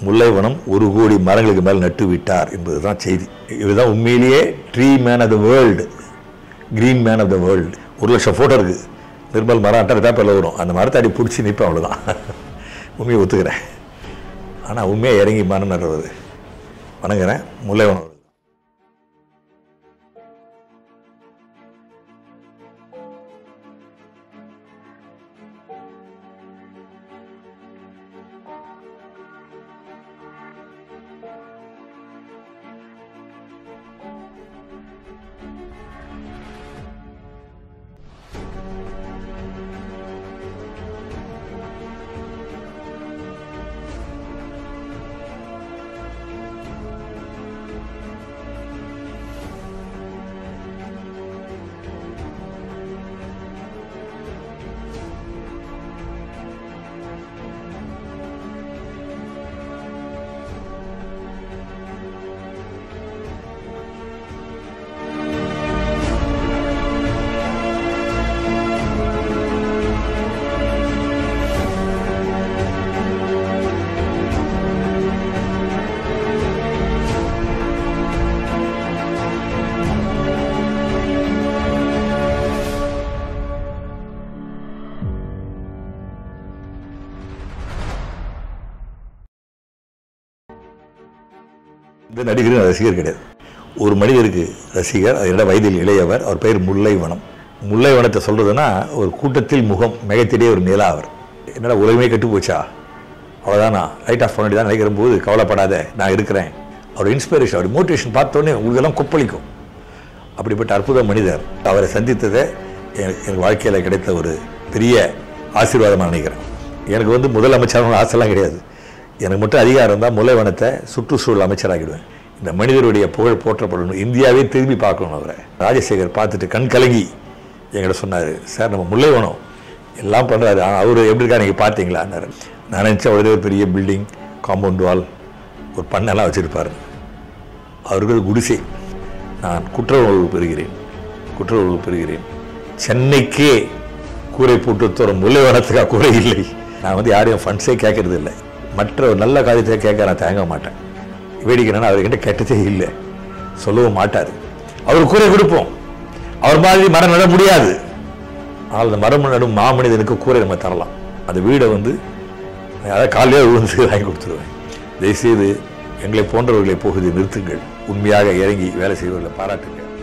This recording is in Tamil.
முல்லைவனம் ஒரு கோடி மரங்களுக்கு மேல் நட்டு விட்டார் என்பதுதான் செய்தி இதுதான் உண்மையிலேயே tree man of the world green man of the world ஒரு லட்சம் ஃபோட்டோ இருக்குது நிர்மல் மரம் அட்டை பேப்பரில் வரும் அந்த மரத்தை அடி பிடிச்சி நிற்பேன் அவ்வளோதான் உண்மையை ஒத்துக்கிறேன் ஆனால் உண்மையாக இறங்கி மரம் நடுறது வணங்குறேன் முல்லைவனம் அவர்கள். இந்த நடிகரின் ரசிகர் கிடையாது ஒரு மனிதருக்கு ரசிகர் அதோட வயதில் இளையவர் அவர் பெயர் முல்லைவனம் முல்லைவனத்தை சொல்றதுன்னா ஒரு கூட்டத்தில் முகம் மிகத்திலே ஒரு நிலா அவர் என்னடா உலகமே கெட்டு போச்சா அவ்வளோதானா லைட் ஆஃப் பண்ணி தான் நினைக்கிற போது கவலைப்படாத நான் இருக்கிறேன் அவர் இன்ஸ்பிரேஷன் அவர் மோட்டிவேஷன் பார்த்தோன்னே உங்களுக்கெல்லாம் கொப்பளிக்கும் அப்படிப்பட்ட அற்புத மனிதர் அவரை சந்தித்ததை எனக்கு என் வாழ்க்கையில் கிடைத்த ஒரு பெரிய ஆசீர்வாதமாக நினைக்கிறேன் எனக்கு வந்து முதலமைச்சர் ஆசைலாம் கிடையாது எனக்கு மட்டும் அதிகாரம் தான் முல்லைவனத்தை சுற்றுச்சூழல் அமைச்சராகிடுவேன் இந்த மனிதருடைய புகழ் போற்றப்படணும் இந்தியாவே திரும்பி பார்க்கணும் அவரை ராஜசேகர் பார்த்துட்டு கண் கலங்கி என்கிட்ட சொன்னார் சார் நம்ம முல்லைவனம் எல்லாம் பண்ணுறாரு ஆனால் அவர் எப்படி இருக்கா நீங்கள் பார்த்தீங்களான்னாரு நான் நினச்சேன் உடனே ஒரு பெரிய பில்டிங் காம்பவுண்ட் வால் ஒரு பண்ணெல்லாம் வச்சுருப்பாரு அவர்கள் குடிசை நான் குற்ற உணர்வு பெறுகிறேன் குற்ற உணர்வு பெறுகிறேன் சென்னைக்கே கூரை போட்டு தோற முல்லைவனத்துக்காக கூரை இல்லை நான் வந்து யாரையும் ஃபண்ட்ஸே கேட்கறது இல்லை மற்ற ஒரு நல்ல காரியத்தை கேட்க நான் தயங்க மாட்டேன் வேடிக்கைன்னா அவர்கிட்ட கேட்டதே இல்லை சொல்லவும் மாட்டார் அவர் கூரை கொடுப்போம் அவர் மாதிரி மரம் நட முடியாது ஆனால் அந்த மரம் நடும் மாமனிதனுக்கு கூரை நம்ம தரலாம் அந்த வீடை வந்து அதாவது காலையே விழுந்து வாங்கி கொடுத்துருவேன் தயவுசெய்து எங்களை போன்றவர்களை போகுது நிறுத்துங்கள் உண்மையாக இறங்கி வேலை செய்வர்களை பாராட்டுங்கள்